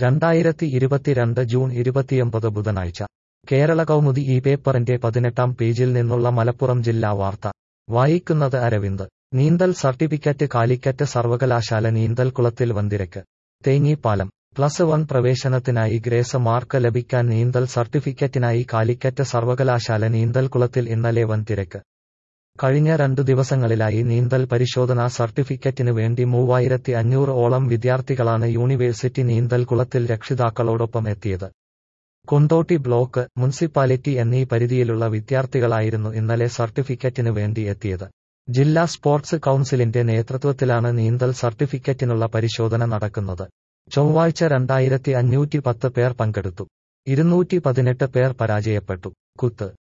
രണ്ടായിരത്തി ഇരുപത്തിരണ്ട് ജൂൺ ഇരുപത്തിയൊമ്പത് ബുധനാഴ്ച കേരള കൗമുദി ഈ പേപ്പറിന്റെ പതിനെട്ടാം പേജിൽ നിന്നുള്ള മലപ്പുറം ജില്ലാ വാർത്ത വായിക്കുന്നത് അരവിന്ദ് നീന്തൽ സർട്ടിഫിക്കറ്റ് കാലിക്കറ്റ് സർവകലാശാല നീന്തൽക്കുളത്തിൽ വന്തിരക്ക് തേഞ്ഞിപ്പാലം പ്ലസ് വൺ പ്രവേശനത്തിനായി ഗ്രേസ് മാർക്ക് ലഭിക്കാൻ നീന്തൽ സർട്ടിഫിക്കറ്റിനായി കാലിക്കറ്റ് സർവകലാശാല നീന്തൽക്കുളത്തിൽ ഇന്നലെ വൻതിരക്ക് കഴിഞ്ഞ രണ്ടു ദിവസങ്ങളിലായി നീന്തൽ പരിശോധനാ സർട്ടിഫിക്കറ്റിനു വേണ്ടി മൂവായിരത്തി അഞ്ഞൂറ് ഓളം വിദ്യാർത്ഥികളാണ് യൂണിവേഴ്സിറ്റി നീന്തൽ കുളത്തിൽ രക്ഷിതാക്കളോടൊപ്പം എത്തിയത് കൊണ്ടോട്ടി ബ്ലോക്ക് മുനിസിപ്പാലിറ്റി എന്നീ പരിധിയിലുള്ള വിദ്യാർത്ഥികളായിരുന്നു ഇന്നലെ സർട്ടിഫിക്കറ്റിനു വേണ്ടി എത്തിയത് ജില്ലാ സ്പോർട്സ് കൌൺസിലിന്റെ നേതൃത്വത്തിലാണ് നീന്തൽ സർട്ടിഫിക്കറ്റിനുള്ള പരിശോധന നടക്കുന്നത് ചൊവ്വാഴ്ച രണ്ടായിരത്തി അഞ്ഞൂറ്റി പത്ത് പേർ പങ്കെടുത്തു ഇരുന്നൂറ്റി പതിനെട്ട് പേർ പരാജയപ്പെട്ടു കുത്ത്